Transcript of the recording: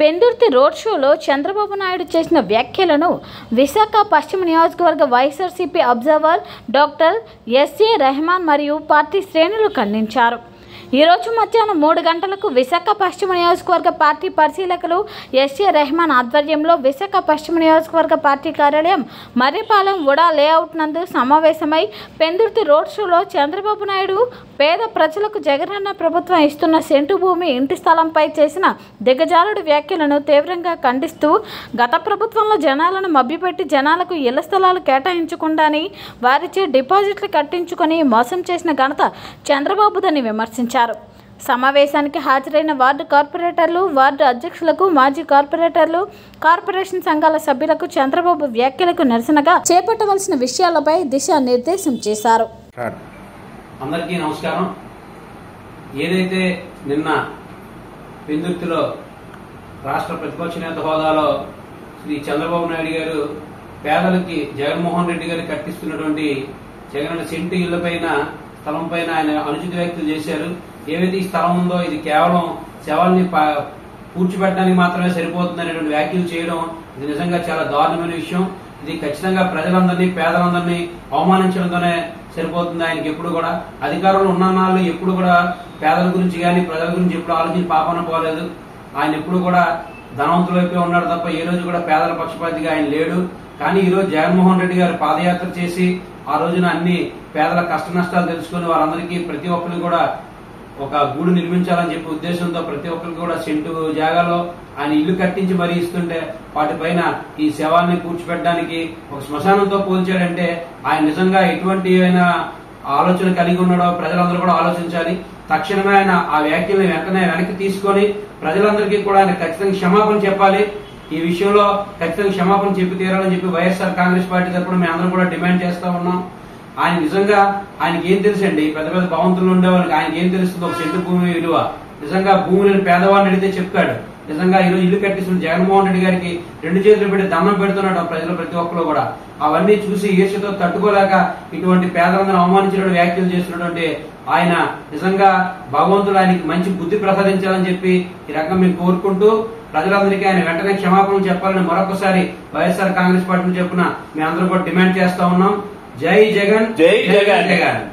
Pendurthi road షోలో చంద్రబాబు నాయుడు చేసిన వ్యాఖ్యలను విశాఖ పశ్చిమ నియోజకవర్గ YSRCP observer doctor SA Rahman మరియు పార్టీ శ్రేణులు ఖండించారు ఈరోజు మధ్యాహ్నం మూడు గంటలకు విశాఖ పశ్చిమ నియోజకవర్గ పార్టీ పరిశీలకులు ఎస్ఏ రెహమాన్ ఆధ్వర్యంలో విశాఖ పశ్చిమ నియోజకవర్గ పార్టీ కార్యాలయం మర్రిపాలెం ఉడా లేఅవుట్ నందు సమావేశమై పెందుర్తి రోడ్ షోలో చంద్రబాబు నాయుడు పేద ప్రజలకు జగనన్న ప్రభుత్వం ఇస్తున్న సెంటు భూమి ఇంటి స్థలంపై చేసిన దిగజారుడు వ్యాఖ్యలను తీవ్రంగా ఖండిస్తూ గత ప్రభుత్వంలో జనాలను మభ్యపెట్టి జనాలకు ఇళ్ల స్థలాలు కేటాయించకుండాని వారిచే డిపాజిట్లు కట్టించుకొని మోసం చేసిన ఘనత చంద్రబాబుదని విమర్శించారు సమావేశానికి హాజరైన వార్డు కార్పొరేటర్లు వార్డు అధ్యక్షులకు మాజీ కార్పొరేటర్లు కార్పొరేషన్ సంఘాల సభ్యులకు చంద్రబాబు వ్యాఖ్యలకు నిరసనగా చేపట్టవలసిన విషయాలపై దిశానిర్దేశం చేశారు అందరికీ నమస్కారం ఏదైతే నిన్న పెందుర్తిలో రాష్ట్ర ప్రతిపక్ష నేత హోదాలో శ్రీ చంద్రబాబు నాయుడు గారు పేదలకి జగన్మోహన్ రెడ్డి గారు కట్టిస్తున్నటువంటి జగన్ సెంటు ఇళ్ల పైన స్థలం పైన ఆయన అనుచిత వ్యాఖ్యలు చేశారు ఏవైతే ఈ స్థలం ఉందో ఇది కేవలం శవాల్ని ప- పూడ్చిపెట్టడానికి మాత్రమే సరిపోతుందనేటువంటి వ్యాఖ్యలు చేయడం ఇది నిజంగా చాలా దారుణమైన విషయం ఇది ఖచ్చితంగా ప్రజలందరినీ పేదలందరినీ అవమానించడంతోనే సరిపోతుంది ఆయనకి ఎప్పుడు కూడా అధికారంలో ఉన్న నాళ్ళు ఎప్పుడు కూడా పేదల గురించి కానీ ప్రజల గురించి ఎప్పుడు ఆలోచించి పాపన పోలేదు ఆయన ఎప్పుడు కూడా ధనవంతుల వైపే ఉన్నాడు తప్ప ఏ రోజు కూడా పేదల పక్షపాతిగా ఆయన లేడు కానీ ఈ రోజు జగన్మోహన్ రెడ్డి గారు పాదయాత్ర చేసి ఆ రోజున అన్ని పేదల కష్ట నష్టాలు తెలుసుకుని వారందరికీ ప్రతి ఒక్కరికి కూడా ఒక గూడు నిర్మించాలని చెప్పే ఉద్దేశంతో ప్రతి ఒక్కరికి కూడా సెంటు జాగాలో ఆయన ఇల్లు కట్టించి మరీ ఇస్తుంటే వాటిపైన ఈ శవాల్ని పూడ్చిపెట్టడానికి ఒక శ్మశానంతో పోల్చాడంటే ఆయన నిజంగా ఎటువంటి అయినా ఆలోచన కలిగి ఉన్నాడో ప్రజలందరూ కూడా ఆలోచించాలి తక్షణమే ఆయన ఆ వ్యాఖ్యల్ని వెంటనే వెనక్కి తీసుకొని ప్రజలందరికీ కూడా ఆయన ఖచ్చితంగా క్షమాపణ చెప్పాలి ఈ విషయంలో ఖచ్చితంగా క్షమాపణ చెప్పి తీరాలని చెప్పి వైఎస్ఆర్ కాంగ్రెస్ పార్టీ తరపున మేము అందరం కూడా డిమాండ్ చేస్తా ఉన్నాం ఆయన నిజంగా ఆయనకి ఏం తెలుసండి పెద్ద పెద్ద భవంతులు ఉండే వాళ్ళకి ఆయనకి ఏం తెలుస్తుంది ఒక సెంటు భూమి విలువ నిజంగా భూములను పేదవాడిని అడిగితే చెప్తాడు నిజంగా ఈరోజు ఇల్లు కట్టిస్తున్న జగన్మోహన్ రెడ్డి గారికి రెండు చేతులు పెట్టి దండం పెడుతున్నాడు ఆ ప్రజలు ప్రతి ఒక్కరు కూడా అవన్నీ చూసి ఈర్ష్యతో తట్టుకోలేక ఇటువంటి పేదలందరూ అవమానించిన వ్యాఖ్యలు చేస్తున్నటువంటి ఆయన నిజంగా భగవంతుడు ఆయనకి మంచి బుద్ధి ప్రసాదించాలని చెప్పి ఈ రకంగా మేము కోరుకుంటూ ప్రజలందరికీ ఆయన వెంటనే క్షమాపణ చెప్పాలని మరొకసారి వైఎస్ఆర్ కాంగ్రెస్ పార్టీ చెప్పున మేము అందరూ కూడా డిమాండ్ చేస్తా ఉన్నాం జై జగన్ జై జగన్. జగన్